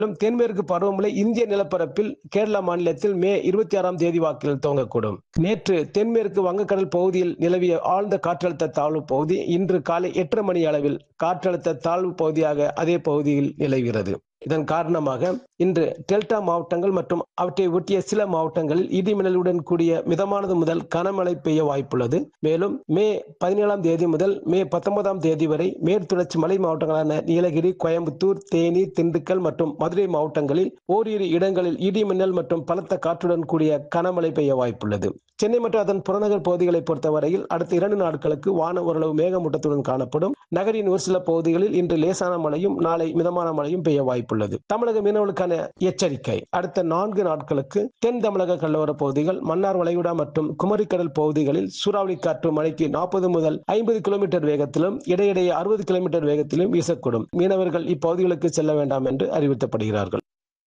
மேலும் தென்மேற்கு பருவமழை இந்திய நிலப்பரப்பில் கேரளா மாநிலத்தில் மே இருபத்தி ஆறாம் தேதி வாக்கில் துவங்கக்கூடும் நேற்று தென்மேற்கு வங்கக்கடல் பகுதியில் நிலவிய ஆழ்ந்த காற்றழுத்த தாழ்வு பகுதி இன்று காலை எட்டரை மணி அளவில் காற்றழுத்த தாழ்வு பகுதியாக அதே பகுதியில் நிலவுகிறது இதன் காரணமாக இன்று டெல்டா மாவட்டங்கள் மற்றும் அவற்றை ஒட்டிய சில மாவட்டங்களில் இடிமின்னலுடன் கூடிய மிதமானது முதல் கனமழை பெய்ய வாய்ப்புள்ளது மேலும் மே பதினேழாம் தேதி முதல் மே பத்தொன்பதாம் தேதி வரை மேற்குதொடர்ச்சி மலை மாவட்டங்களான நீலகிரி கோயம்புத்தூர் தேனி திண்டுக்கல் மற்றும் மதுரை மாவட்டங்களில் ஓரிரு இடங்களில் இடிமின்னல் மற்றும் பலத்த காற்றுடன் கூடிய கனமழை பெய்ய வாய்ப்புள்ளது சென்னை மற்றும் அதன் புறநகர் பகுதிகளை பொறுத்தவரையில் அடுத்த இரண்டு நாட்களுக்கு வானம் ஓரளவு மேகமூட்டத்துடன் காணப்படும் நகரின் ஒரு சில பகுதிகளில் இன்று லேசான மழையும் நாளை மிதமான மழையும் பெய்ய வாய்ப்புள்ளது தமிழக மீனவர்களுக்கான எச்சரிக்கை அடுத்த நான்கு நாட்களுக்கு தென் தமிழக கடலோர பகுதிகள் மன்னார் வளைகுடா மற்றும் குமரிக்கடல் பகுதிகளில் சூறாவளி காற்று மணிக்கு நாற்பது முதல் ஐம்பது கிலோமீட்டர் வேகத்திலும் இடையிடையே அறுபது கிலோமீட்டர் வேகத்திலும் வீசக்கூடும் மீனவர்கள் இப்பகுதிகளுக்கு செல்ல வேண்டாம் என்று அறிவுறுத்தப்படுகிறார்கள்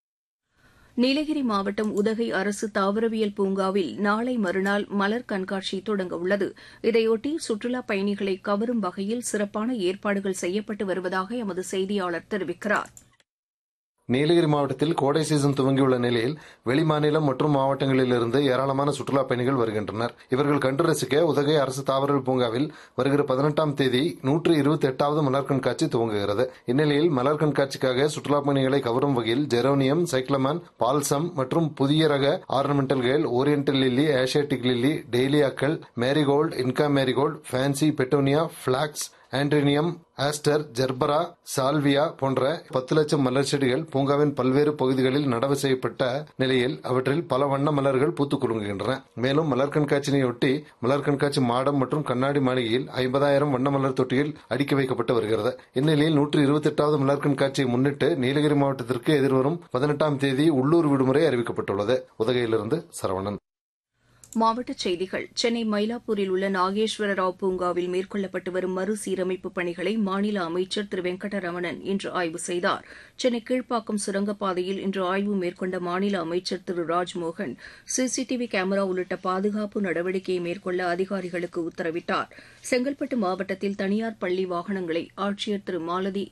நீலகிரி மாவட்டம் உதகை அரசு தாவரவியல் பூங்காவில் நாளை மறுநாள் மலர் கண்காட்சி தொடங்க உள்ளது இதையொட்டி சுற்றுலாப் பயணிகளை கவரும் வகையில் சிறப்பான ஏற்பாடுகள் செய்யப்பட்டு வருவதாக எமது செய்தியாளர் தெரிவிக்கிறார் நீலகிரி மாவட்டத்தில் கோடை சீசன் துவங்கியுள்ள நிலையில் வெளிமாநிலம் மற்றும் மாவட்டங்களிலிருந்து ஏராளமான சுற்றுலாப் பயணிகள் வருகின்றனர் இவர்கள் கண்டு ரசிக்க உதகை அரசு தாவரவியல் பூங்காவில் வருகிற பதினெட்டாம் தேதி நூற்று இருபத்தி எட்டாவது மலர் கண்காட்சி துவங்குகிறது இந்நிலையில் மலர் கண்காட்சிக்காக சுற்றுலாப் பயணிகளை கவரும் வகையில் ஜெரோனியம் சைக்ளமான் பால்சம் மற்றும் புதிய ரக ornamental kale oriental lily Asiatic lily டெய்லியாக்கள் marigold Inca marigold fancy petunia phlox antirrhinum aster gerbera salvia போன்ற பத்து லட்சம் மலர் செடிகள் பூங்காவின் பல்வேறு பகுதிகளில் நடவு செய்யப்பட்ட நிலையில் அவற்றில் பல வண்ண மலர்கள் பூத்துக் குலுங்குகின்றன மேலும் மலர் கண்காட்சியினையொட்டி மலர் கண்காட்சி மாடம் மற்றும் கண்ணாடி மாளிகையில் ஐம்பதாயிரம் வண்ண மலர் தொட்டியில் அடுக்கி வைக்கப்பட்டு வருகிறது இந்நிலையில் நூற்று இருபத்தி எட்டாவது மலர் கண்காட்சியை முன்னிட்டு நீலகிரி மாவட்டத்திற்கு எதிர்வரும் பதினெட்டாம் தேதி உள்ளூர் விடுமுறை அறிவிக்கப்பட்டுள்ளது உதகையிலிருந்து சரவணன் மாவட்டச் செய்திகள் சென்னை மயிலாப்பூரில் உள்ள நாகேஸ்வர ராவ் பூங்காவில் மேற்கொள்ளப்பட்டு வரும் மறுசீரமைப்பு பணிகளை மாநில அமைச்சர் திரு வெங்கடரமணன் இன்று ஆய்வு செய்தார் சென்னை கீழ்ப்பாக்கம் சுரங்கப்பாதையில் இன்று ஆய்வு மேற்கொண்ட மாநில அமைச்சர் திரு ராஜ்மோகன் சிசிடிவி கேமரா உள்ளிட்ட பாதுகாப்பு நடவடிக்கையை மேற்கொள்ள அதிகாரிகளுக்கு உத்தரவிட்டார் செங்கல்பட்டு மாவட்டத்தில் தனியார் பள்ளி வாகனங்களை ஆட்சியர் திரு மாலதி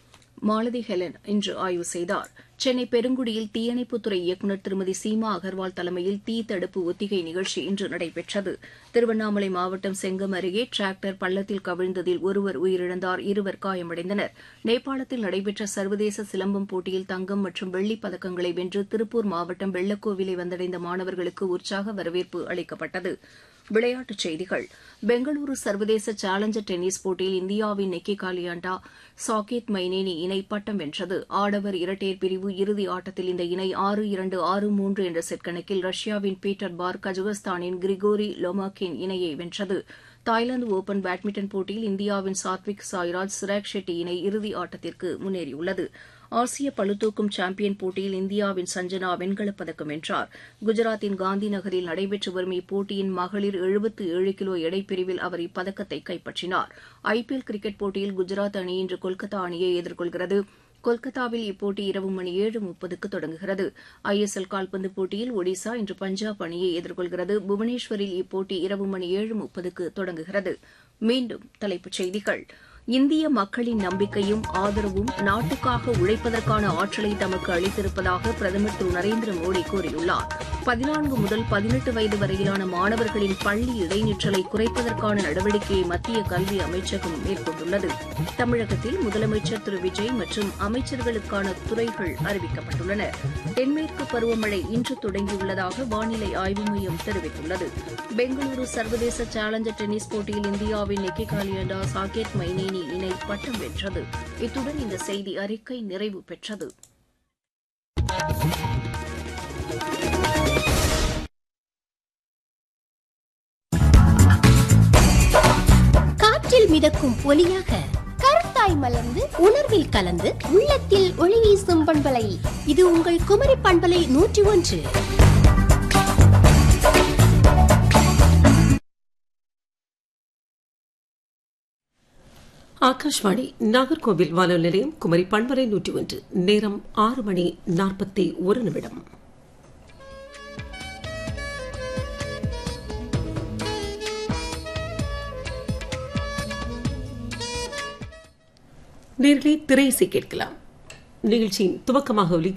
மாலதி ஹெலன் இன்று ஆய்வு செய்தார் சென்னை பெருங்குடியில் தீயணைப்புத்துறை இயக்குநர் திருமதி சீமா அகர்வால் தலைமையில் தீ தடுப்பு ஒத்திகை நிகழ்ச்சி இன்று நடைபெற்றது திருவண்ணாமலை மாவட்டம் செங்கம் அருகே டிராக்டர் பள்ளத்தில் கவிழ்ந்ததில் ஒருவர் உயிரிழந்தார் இருவர் காயமடைந்தனர் நேபாளத்தில் நடைபெற்ற சர்வதேச சிலம்பம் போட்டியில் தங்கம் மற்றும் வெள்ளிப் பதக்கங்களை வென்று திருப்பூர் மாவட்டம் வெள்ளக்கோவிலை வந்தடைந்த மாணவர்களுக்கு உற்சாக வரவேற்பு அளிக்கப்பட்டது விளையாட்டுச் செய்திகள் பெங்களூரு சர்வதேச சேலஞ்சர் டென்னிஸ் போட்டியில் இந்தியாவின் நெக்கி காலியாண்டா சாகேத் மைனேனி இணை பட்டம் வென்றது ஆடவர் இரட்டையர் பிரிவு இறுதி ஆட்டத்தில் இந்த இணை ஆறு இரண்டு ஆறு மூன்று என்ற செட் கணக்கில் ரஷ்யாவின் பீட்டர் பார் கஜகஸ்தானின் கிரிகோரி லொமாக்கின் இணையை வென்றது தாய்லாந்து ஓபன் பேட்மிண்டன் போட்டியில் இந்தியாவின் சாத்விக் சாய்ராஜ் சிராக் ஷெட்டி இணை இறுதி ஆட்டத்திற்கு முன்னேறியுள்ளது ஆசிய பளுதூக்கும் சாம்பியன் போட்டியில் இந்தியாவின் சஞ்சனா வெண்கலப் பதக்கம் வென்றார் குஜராத்தின் காந்தி நகரில் நடைபெற்று வரும் இப்போட்டியின் மகளிர் எழுபத்து ஏழு கிலோ எடைப்பிரிவில் அவர் இப்பதக்கத்தை கைப்பற்றினார் ஐபிஎல் கிரிக்கெட் போட்டியில் குஜராத் அணி இன்று கொல்கத்தா அணியை எதிர்கொள்கிறது கொல்கத்தாவில் இப்போட்டி இரவு மணி ஏழு முப்பதுக்கு தொடங்குகிறது ஐஎஸ்எல் கால்பந்து போட்டியில் ஒடிசா இன்று பஞ்சாப் அணியை எதிர்கொள்கிறது புவனேஸ்வரில் இப்போட்டி இரவு மணி ஏழு முப்பதுக்கு தொடங்குகிறது மீண்டும் தலைப்புச் செய்திகள் இந்திய மக்களின் நம்பிக்கையும் ஆதரவும் நாட்டுக்காக உழைப்பதற்கான ஆற்றலை தமக்கு அளித்திருப்பதாக பிரதமர் திரு நரேந்திர மோடி கூறியுள்ளார் பதினான்கு முதல் பதினெட்டு வயது வரையிலான மாணவர்களின் பள்ளி இடைநிற்றலை குறைப்பதற்கான நடவடிக்கையை மத்திய கல்வி அமைச்சகம் மேற்கொண்டுள்ளது தமிழகத்தில் முதலமைச்சர் திரு விஜய் மற்றும் அமைச்சர்களுக்கான துறைகள் அறிவிக்கப்பட்டுள்ளன தென்மேற்கு பருவமழை இன்று தொடங்கியுள்ளதாக வானிலை ஆய்வு மையம் தெரிவித்துள்ளது பெங்களூரு சர்வதேச சேலஞ்சர் டென்னிஸ் போட்டியில் இந்தியாவின் நெக்கி காலியண்டா சாகேத் மைனேனி இணை பட்டம் வென்றது இத்துடன் இந்த செய்தி அறிக்கை நிறைவு பெற்றது காற்றில் மிதக்கும் ஒலியாக கருத்தாய் மலர்ந்து உணர்வில் கலந்து உள்ளத்தில் ஒளி வீசும் பண்பலை இது உங்கள் குமரி பண்பலை நூற்றி ஒன்று ஆகாஷ்வாணி நாகர்கோவில் வானொலி நிலையம் குமரி பண்பலை நூற்றி ஒன்று நேரம் ஆறு மணி நாற்பத்தி ஒரு நிமிடம் நேர்களே திரையிசை கேட்கலாம் நிகழ்ச்சியின் துவக்கமாக ஒலி